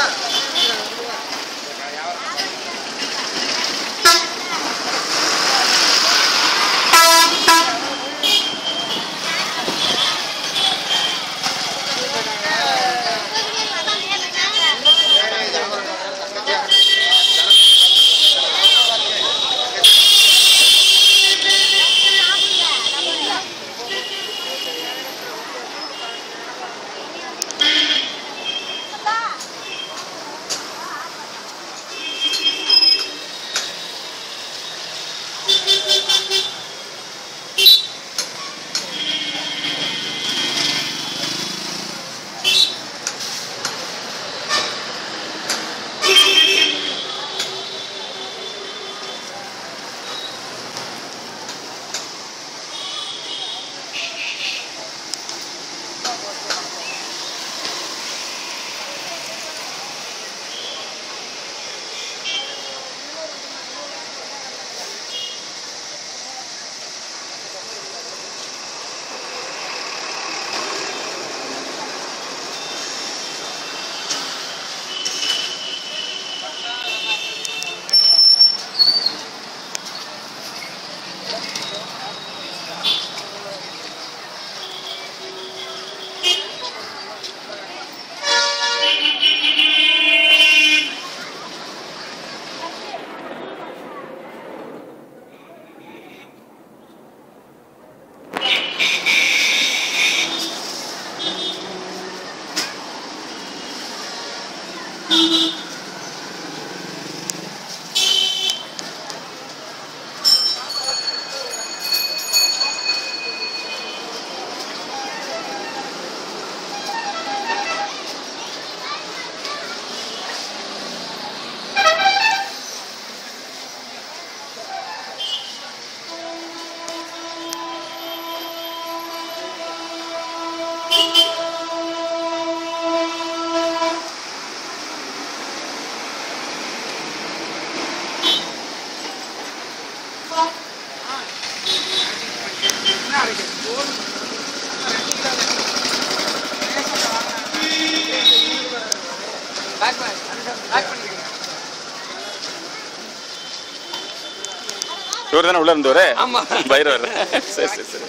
இவர் தானே உள்ள இருந்தவரு ஆமா. பைரவர் சரி சரி சரி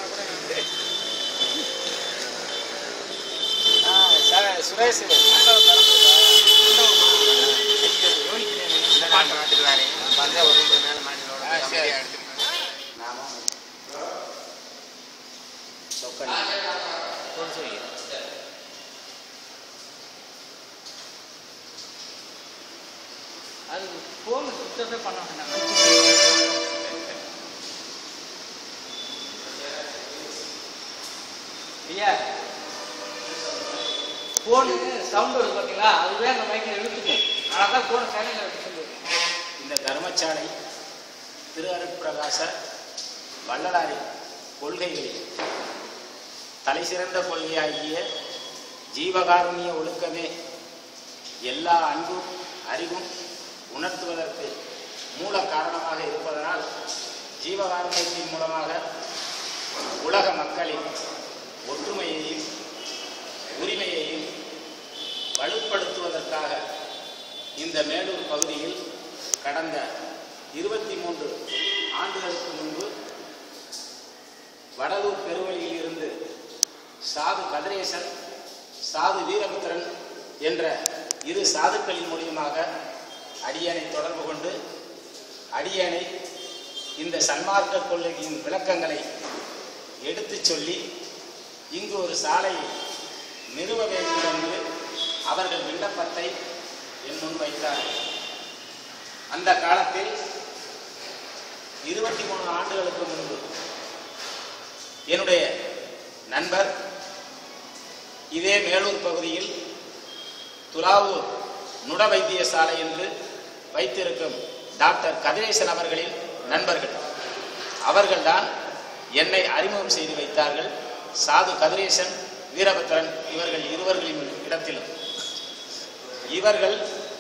சுரேஷ் பாட்டு மாட்டிடுவாரு பார்த்தா ஒரு ரெண்டு நாள் மாட்டிடுவோம் அமைதியாக எடுத்துட்டு அது ஃபோன் சுத்தமே பண்ண வேண்டாம் ஐயா ஃபோனு சவுண்ட் வருது பார்த்தீங்களா அதுவே அந்த மைக்கில் இழுத்துக்கும் அதனால தான் ஃபோன் சைலண்டில் வைக்க சொல்லுவேன் இந்த தர்மசாலை திரு அருட்பிரகாச வள்ளலாரின் கொள்கைகளில் தலைசிறந்த கொள்கையாகிய ஜீவகாருண்ய ஒழுக்கமே எல்லா அன்பும் அறிவும் உணர்த்துவதற்கு மூல காரணமாக இருப்பதனால் ஜீவகாருண்யத்தின் மூலமாக உலக மக்களின் ஒற்றுமையையும் உரிமையையும் வலுப்படுத்துவதற்காக இந்த மேலூர் பகுதியில் கடந்த இருபத்தி மூன்று ஆண்டுகளுக்கு முன்பு வடலூர் பெருவழியில் இருந்து சாது கதிரேசன் சாது வீரபுத்திரன் என்ற இரு சாதுக்களின் மூலியமாக அடியனை தொடர்பு கொண்டு அடியனை இந்த சன்மார்க்க கொள்கையின் விளக்கங்களை எடுத்துச் சொல்லி இங்கு ஒரு சாலையை நிறுவ வேண்டும் என்று அவர்கள் விண்ணப்பத்தை என் முன் வைத்தார்கள் அந்த காலத்தில் இருபத்தி மூணு ஆண்டுகளுக்கு முன்பு என்னுடைய நண்பர் இதே மேலூர் பகுதியில் துலாவூர் நுட வைத்தியசாலை என்று வைத்திருக்கும் டாக்டர் கதிரேசன் அவர்களின் நண்பர்கள் அவர்கள்தான் என்னை அறிமுகம் செய்து வைத்தார்கள் சாது கதிரேசன் வீரபத்திரன் இவர்கள் இருவர்களின் இடத்திலும் இவர்கள்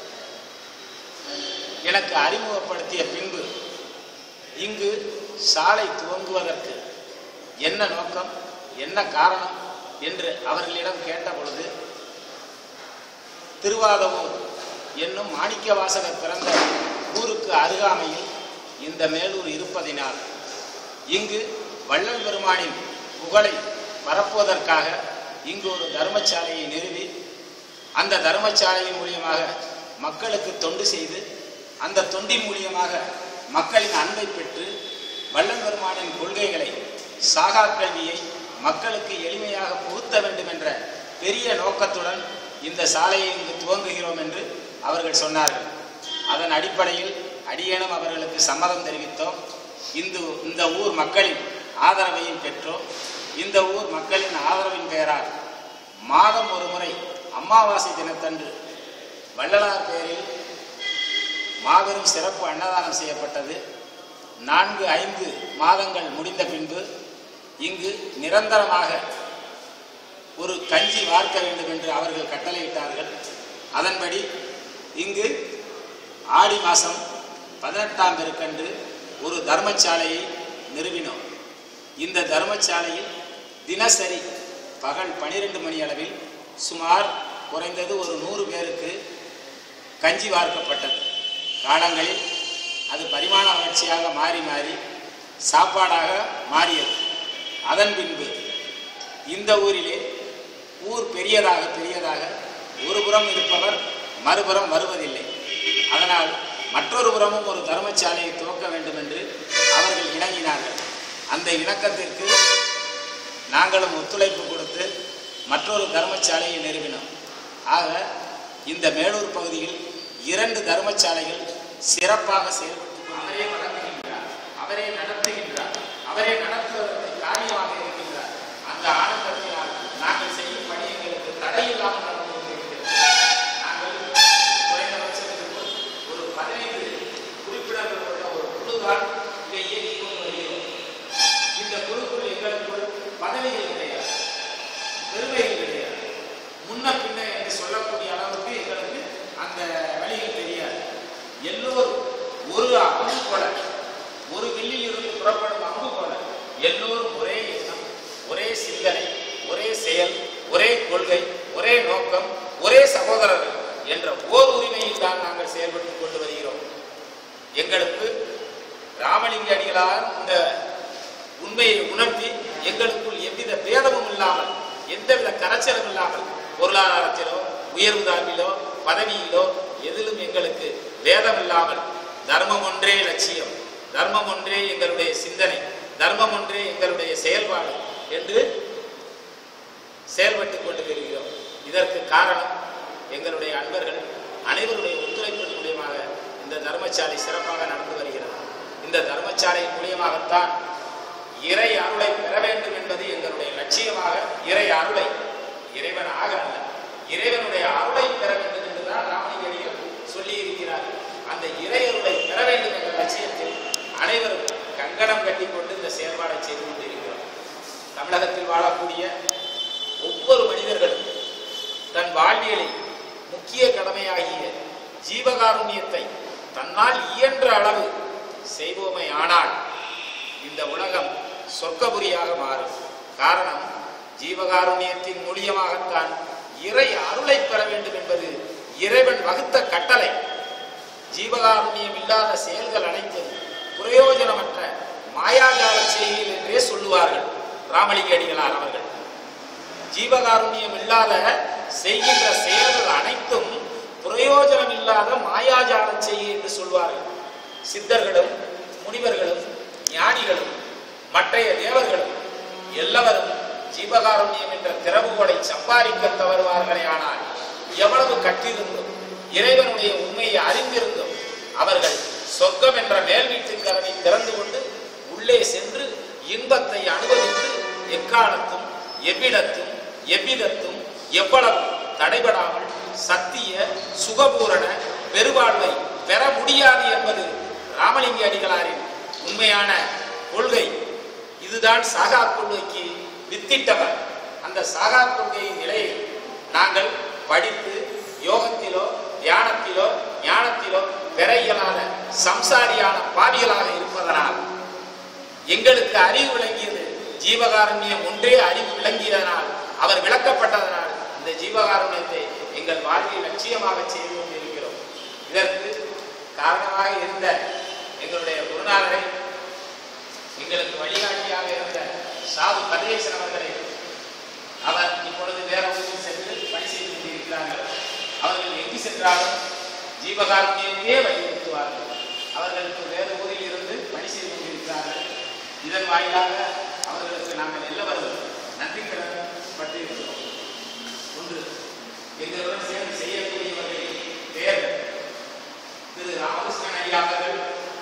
எனக்கு அறிமுகப்படுத்திய பின்பு இங்கு சாலை துவங்குவதற்கு என்ன நோக்கம் என்ன காரணம் என்று அவர்களிடம் கேட்ட பொழுது திருவாதவூர் என்னும் மாணிக்க வாசகர் பிறந்த ஊருக்கு அருகாமையில் இந்த மேலூர் இருப்பதினால் இங்கு வள்ளல் பெருமானின் புகழை பரப்புவதற்காக இங்கு ஒரு தர்மசாலையை நிறுவி அந்த தர்மசாலையின் மூலியமாக மக்களுக்கு தொண்டு செய்து அந்த தொண்டின் மூலியமாக மக்களின் அன்பை பெற்று வள்ளல் பெருமானின் கொள்கைகளை சாகா கல்வியை மக்களுக்கு எளிமையாக புகுத்த வேண்டும் என்ற பெரிய நோக்கத்துடன் இந்த சாலையை இங்கு துவங்குகிறோம் என்று அவர்கள் சொன்னார்கள் அதன் அடிப்படையில் அடியேனும் அவர்களுக்கு சம்மதம் தெரிவித்தோம் இந்த இந்த ஊர் மக்களின் ஆதரவையும் பெற்றோம் இந்த ஊர் மக்களின் ஆதரவின் பெயரால் மாதம் ஒரு முறை அமாவாசை தினத்தன்று வள்ளலார் பெயரில் மாபெரும் சிறப்பு அன்னதானம் செய்யப்பட்டது நான்கு ஐந்து மாதங்கள் முடிந்த பின்பு இங்கு நிரந்தரமாக ஒரு கஞ்சி வார்க்க வேண்டும் என்று அவர்கள் கட்டளையிட்டார்கள் அதன்படி இங்கு ஆடி மாதம் பதினெட்டாம் பெருக்கன்று ஒரு தர்மசாலையை நிறுவினோம் இந்த தர்மசாலையில் தினசரி பகல் பனிரெண்டு மணி அளவில் சுமார் குறைந்தது ஒரு நூறு பேருக்கு கஞ்சி வார்க்கப்பட்டது காலங்களில் அது பரிமாண வளர்ச்சியாக மாறி மாறி சாப்பாடாக மாறியது அதன் பின்பு இந்த ஊரிலே ஊர் பெரியதாக பெரியதாக ஒரு புறம் இருப்பவர் மறுபுறம் வருவதில்லை அதனால் மற்றொரு புறமும் ஒரு தர்மசாலையை துவக்க வேண்டும் என்று அவர்கள் இணங்கினார்கள் அந்த இணக்கத்திற்கு நாங்களும் ஒத்துழைப்பு கொடுத்து மற்றொரு தர்மசாலையை நிறுவினோம் ஆக இந்த மேலூர் பகுதியில் இரண்டு தர்மசாலைகள் சிறப்பாக செயல்பட்டு அவரே வழங்குகின்றார் அவரே நடத்துகின்றார் அவரே நடத்துவதற்கு காரியமாக இருக்கின்றார் அந்த ஆனந்தத்தினால் நாங்கள் செய்யும் பணி எங்களுக்கு தடையில்லாமல் நடந்து கொண்டிருக்கிறது நாங்கள் குறைந்தபட்சத்திற்கு ஒரு பதினைந்து உறுப்பினர்கள் கொண்ட ஒரு குழுதான் இதை இயக்கி கொண்டு வருகிறோம் இந்த குழுக்குள் எங்களுக்குள் பதவிகள் கிடையாது பெருமைகள் கிடையாது முன்ன பின்ன என்று சொல்லக்கூடிய அளவுக்கு எங்களுக்கு அந்த வழிகள் தெரியாது எல்லோரும் ஒரு அம்பு போல ஒரு வில்லில் இருந்து புறப்படும் அம்பு போல எல்லோரும் ஒரே எண்ணம் ஒரே சிந்தனை ஒரே செயல் ஒரே கொள்கை ஒரே நோக்கம் ஒரே சகோதரர்கள் என்ற ஓர் உரிமையில் தான் நாங்கள் செயல்பட்டுக் கொண்டு வருகிறோம் எங்களுக்கு ராமலிங்க அடிகளார் இந்த உண்மையை உணர்த்தி எங்களுக்குள் எவ்வித பேதமும் இல்லாமல் எந்தவித கரைச்சலும் இல்லாமல் பொருளாதாரத்திலோ உயர்வு தாழ்விலோ பதவியிலோ எதிலும் எங்களுக்கு வேதம் இல்லாமல் தர்மம் ஒன்றே லட்சியம் தர்மம் ஒன்றே எங்களுடைய சிந்தனை தர்மம் ஒன்றே எங்களுடைய செயல்பாடு என்று செயல்பட்டுக் கொண்டு வருகிறோம் இதற்கு காரணம் எங்களுடைய அன்பர்கள் அனைவருடைய ஒத்துழைப்பின் மூலியமாக இந்த தர்மசாலை சிறப்பாக நடந்து வருகிறது இந்த தர்மசாலையின் மூலியமாகத்தான் இறை அருளை பெற வேண்டும் என்பது எங்களுடைய லட்சியமாக இறை அருளை இறைவன் ஆக அல்ல இறைவனுடைய அருளை பெற வேண்டும் என்றுதான் ராமலிங்கடிகள் சொல்லி இருக்கிறார்கள் அந்த இறை அருளை பெற வேண்டும் என்ற லட்சியத்தில் அனைவரும் கங்கணம் கட்டிக்கொண்டு இந்த செயல்பாடை செய்து கொண்டிருக்கிறோம் தமிழகத்தில் வாழக்கூடிய ஒவ்வொரு மனிதர்களும் தன் வாழ்வியலில் முக்கிய கடமையாகிய ஜீவகாருண்யத்தை தன்னால் இயன்ற அளவு செய்வோமே ஆனால் இந்த உலகம் சொர்க்கபுரியாக மாறும் காரணம் ஜீவகாருண்யத்தின் மூலியமாகத்தான் இறை அருளை பெற வேண்டும் என்பது இறைவன் வகுத்த கட்டளை ஜீவகாருண்யம் இல்லாத செயல்கள் அனைத்தும் பிரயோஜனமற்ற மாயாஜால செயல்கள் என்றே சொல்லுவார்கள் ராமலிங்க அடிகளார் அவர்கள் ஜீவகாருண்யம் இல்லாத செய்கின்ற செயல்கள் அனைத்தும் பிரயோஜனம் இல்லாத மாயாஜால செய்ய என்று சொல்வார்கள் சித்தர்களும் முனிவர்களும் ஞானிகளும் மற்றைய தேவர்களும் எல்லாரும் ஜீவகாருண்யம் என்ற திறவுகோலை சம்பாதிக்க தவறுவார்களே ஆனால் எவ்வளவு கற்றிருந்தும் இறைவனுடைய உண்மையை அறிந்திருந்தும் அவர்கள் சொர்க்கம் என்ற மேல் வீட்டின் கதவை திறந்து கொண்டு உள்ளே சென்று இன்பத்தை அனுபவித்து எக்காலத்தும் எவ்விடத்தும் எவ்விதத்தும் எவ்வளவு தடைபடாமல் சத்திய சுகபூரண பெருவாழ்வை பெற முடியாது என்பது ராமலிங்க அடிகளாரின் உண்மையான கொள்கை இதுதான் சாகா கொள்கைக்கு வித்திட்டவர் அந்த சாகா கொள்கையின் நிலையை நாங்கள் படித்து யோகத்திலோ தியானத்திலோ ஞானத்திலோ பெற இயலாத சம்சாரியான பாவிகளாக இருப்பதனால் எங்களுக்கு அறிவு விளங்கியது ஜீவகாருண்யம் ஒன்றே அறிவு விளங்கியதனால் அவர் விளக்கப்பட்டதனால் இந்த ஜீவகாருண்யத்தை எங்கள் வாழ்வில் லட்சியமாக செய்து கொண்டிருக்கிறோம் காரணமாக இருந்த எங்களுடைய குருநாதரை எங்களுக்கு வழிகாட்டியாக இருந்த சாது கதிரேசன் அவர்களை அவர் இப்பொழுது வேற ஊரில் சென்று பணி செய்து கொண்டிருக்கிறார்கள் அவர்கள் எங்கு சென்றாலும் ஜீவகாருண்யத்தையே வலியுறுத்துவார்கள் அவர்களுக்கு வேறு ஊரில் இருந்து பணி செய்து கொண்டிருக்கிறார்கள் இதன் வாயிலாக அவர்களுக்கு நாங்கள் எல்லவரும் நன்றி கடன் பட்டிருக்கிறோம் ஒன்று எங்களுடன் சேர்ந்து செய்யக்கூடியவர்களின் பெயர் திரு ராமகிருஷ்ணன் ஐயா அவர்கள்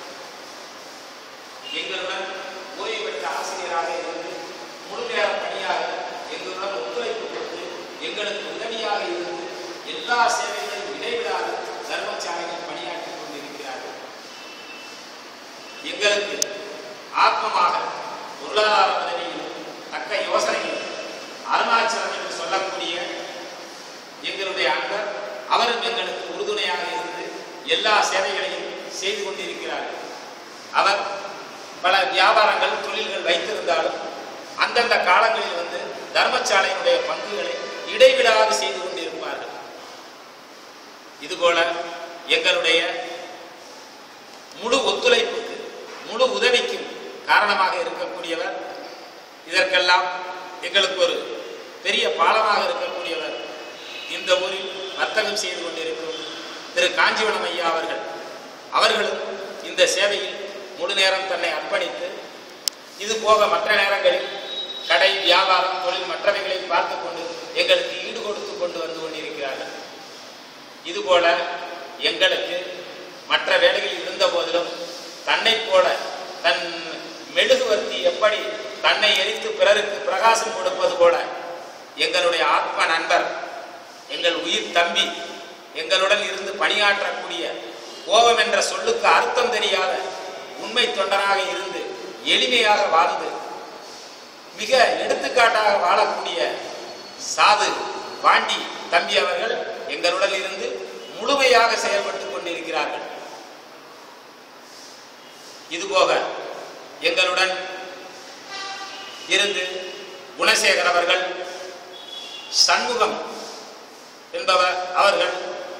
எங்களுடன் ஓய்வு பெற்ற ஆசிரியராக இருந்து முழு நேர பணியாக எங்களுடன் ஒத்துழைப்பு கொடுத்து எங்களுக்கு உதவியாக இருந்து எல்லா சேவைகளையும் இடைவிடாது தர்மசாலையில் பணியாற்றிக் கொண்டிருக்கிறார்கள் எங்களுக்கு ஆத்மமாக பொருளாதார உதவியில் தக்க யோசனையில் அருணாச்சலம் என்று சொல்லக்கூடிய எங்களுடைய அன்பர் அவரும் எங்களுக்கு உறுதுணையாக இருந்து எல்லா சேவைகளையும் செய்து கொண்டிருக்கிறார்கள் அவர் பல வியாபாரங்கள் தொழில்கள் வைத்திருந்தாலும் அந்தந்த காலங்களில் வந்து தர்மசாலையினுடைய பங்குகளை இடைவிடாது செய்து கொண்டிருப்பார்கள் இதுபோல எங்களுடைய முழு ஒத்துழைப்புக்கு முழு உதவிக்கும் காரணமாக இருக்கக்கூடியவர் இதற்கெல்லாம் எங்களுக்கு ஒரு பெரிய பாலமாக இருக்கக்கூடியவர் இந்த ஊரில் வர்த்தகம் செய்து கொண்டிருக்கும் திரு காஞ்சிவனம் ஐயா அவர்கள் அவர்களும் இந்த சேவையில் முழு நேரம் தன்னை அர்ப்பணித்து இது போக மற்ற நேரங்களில் கடை வியாபாரம் தொழில் மற்றவைகளை பார்த்து கொண்டு எங்களுக்கு ஈடு கொடுத்து கொண்டு வந்து கொண்டிருக்கிறார்கள் இதுபோல எங்களுக்கு மற்ற வேலைகளில் இருந்த போதிலும் தன்னை போல தன் மெழுகுவர்த்தி எப்படி தன்னை எரித்து பிறருக்கு பிரகாசம் கொடுப்பது போல எங்களுடைய ஆத்ம நண்பர் எங்கள் உயிர் தம்பி எங்களுடன் இருந்து பணியாற்றக்கூடிய கோபம் என்ற சொல்லுக்கு அர்த்தம் தெரியாத உண்மை தொண்டனாக இருந்து எளிமையாக வாழ்ந்து மிக எடுத்துக்காட்டாக வாழக்கூடிய சாது பாண்டி தம்பி அவர்கள் எங்களுடன் இருந்து முழுமையாக செயல்பட்டுக் கொண்டிருக்கிறார்கள் இதுபோக எங்களுடன் இருந்து குணசேகர் அவர்கள் சண்முகம் என்பவர் அவர்கள்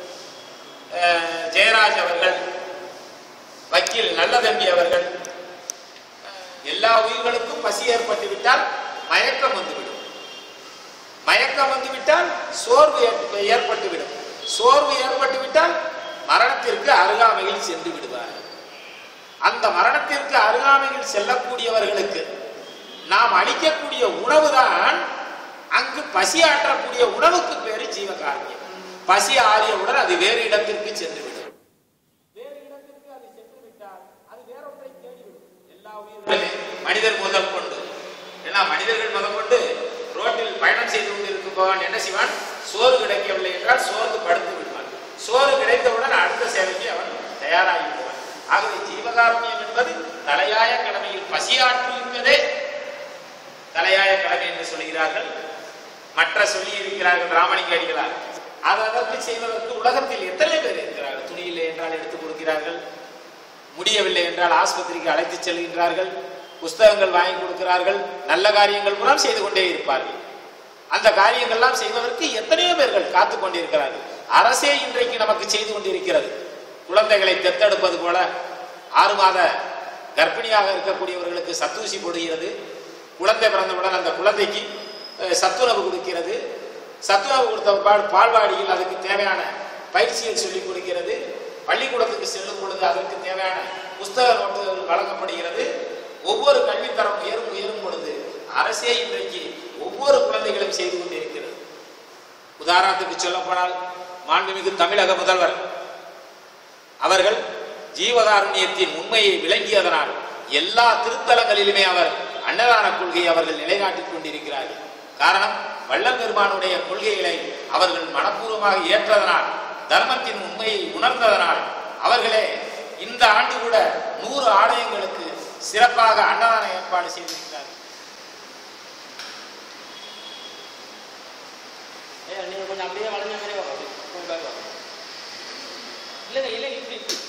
அஹ், ஜெயராஜ் அவர்கள் வக்கீல் நல்லதம்பி அவர்கள் அஹ், எல்லா உயிர்களுக்கும் பசி ஏற்பட்டு விட்டால் மயக்கம் வந்துவிடும் மயக்கம் வந்துவிட்டால் சோர்வு ஏற்ப- ஏற்பட்டுவிடும் சோர்வு ஏற்பட்டு விட்டால் மரணத்திற்கு அருகாமையில் சென்று விடுவார் அந்த மரணத்திற்கு அருகாமையில் செல்லக்கூடியவர்களுக்கு நாம் அளிக்கக்கூடிய உணவுதான் அங்கு பசி ஆற்றக்கூடிய உணவுக்கு பேரு ஜீவகாருண்யம் பசி ஆறியவுடன் அது வேறு இடத்திற்கு சென்று விடும் வேறு இடத்திற்கு அது சென்று விட்டால் அது வேறொன்றை தேடிவிடும் எல்லா உயிர்களுமே மனிதர் முதல் கொண்டு ஏன்னா மனிதர்கள் முதல் கொண்டு ரோட்டில் பயணம் செய்து கொண்டிருக்கும் பவன் என்ன செய்வான் சோறு கிடைக்கவில்லை என்றால் சோர்ந்து படுத்து விடுவான் சோறு கிடைத்தவுடன் அடுத்த சேவைக்கு அவன் தயாராகி விடுவான் ஆகவே ஜீவகாருண்யம் என்பது தலையாய கடமையில் பசியாற்றுவிப்பதே தலையாய கடமை என்று சொல்கிறார்கள் மற்ற சொல்லி இருக்கிறார்கள் ராமலிங்க அடிகளார் அது அதற்கு செய்வதற்கு உலகத்தில் எத்தனை பேர் இருக்கிறார்கள் துணி இல்லை என்றால் எடுத்துக் கொடுக்கிறார்கள் முடியவில்லை என்றால் ஆஸ்பத்திரிக்கு அழைத்து செல்கின்றார்கள் புஸ்தகங்கள் வாங்கி கொடுக்கிறார்கள் நல்ல காரியங்கள் பூரா செய்து கொண்டே இருப்பார்கள் அந்த காரியங்கள்லாம் செய்வதற்கு எத்தனையோ பேர்கள் காத்து கொண்டிருக்கிறார்கள் அரசே இன்றைக்கு நமக்கு செய்து கொண்டிருக்கிறது குழந்தைகளை தெத்தெடுப்பது போல ஆறு மாத கர்ப்பிணியாக இருக்கக்கூடியவர்களுக்கு சத்தூசி போடுகிறது குழந்தை பிறந்தவுடன் அந்த குழந்தைக்கு அஹ், சத்துணவு கொடுக்கிறது சத்துணவு கொடுத்த பால் பால்வாடியில் அதுக்கு தேவையான பயிற்சிகள் சொல்லிக் கொடுக்கிறது பள்ளிக்கூடத்துக்கு செல்லும் பொழுது அதற்கு தேவையான புஸ்தக நோட்டுகள் வழங்கப்படுகிறது ஒவ்வொரு கல்வித்தரம் உயரும் உயரும் பொழுது அரசே இன்றைக்கு ஒவ்வொரு குழந்தைகளும் செய்து கொண்டிருக்கிறது உதாரணத்துக்கு சொல்லப்போனால் மாண்புமிகு தமிழக முதல்வர் அவர்கள் ஜீவகாருண்யத்தின் உண்மையை விளங்கியதனால் எல்லா திருத்தலங்களிலுமே அவர் அன்னதான கொள்கையை அவர்கள் நிலைநாட்டிக் கொண்டிருக்கிறார்கள் காரணம் வள்ளல் பெருமானுடைய கொள்கைகளை அவர்கள் மனப்பூர்வமாக ஏற்றதனால் தர்மத்தின் உண்மையை உணர்ந்ததனால் அவர்களே இந்த ஆண்டு கூட நூறு ஆலயங்களுக்கு சிறப்பாக அன்னதான ஏற்பாடு செய்திருக்கிறார்கள் ஏ நீங்க கொஞ்சம் அப்படியே வளைஞ்ச மாதிரி வாங்க அப்படி. கொஞ்சம் back வாங்க. இல்லைங்க இல்லை இப்படி இப்படி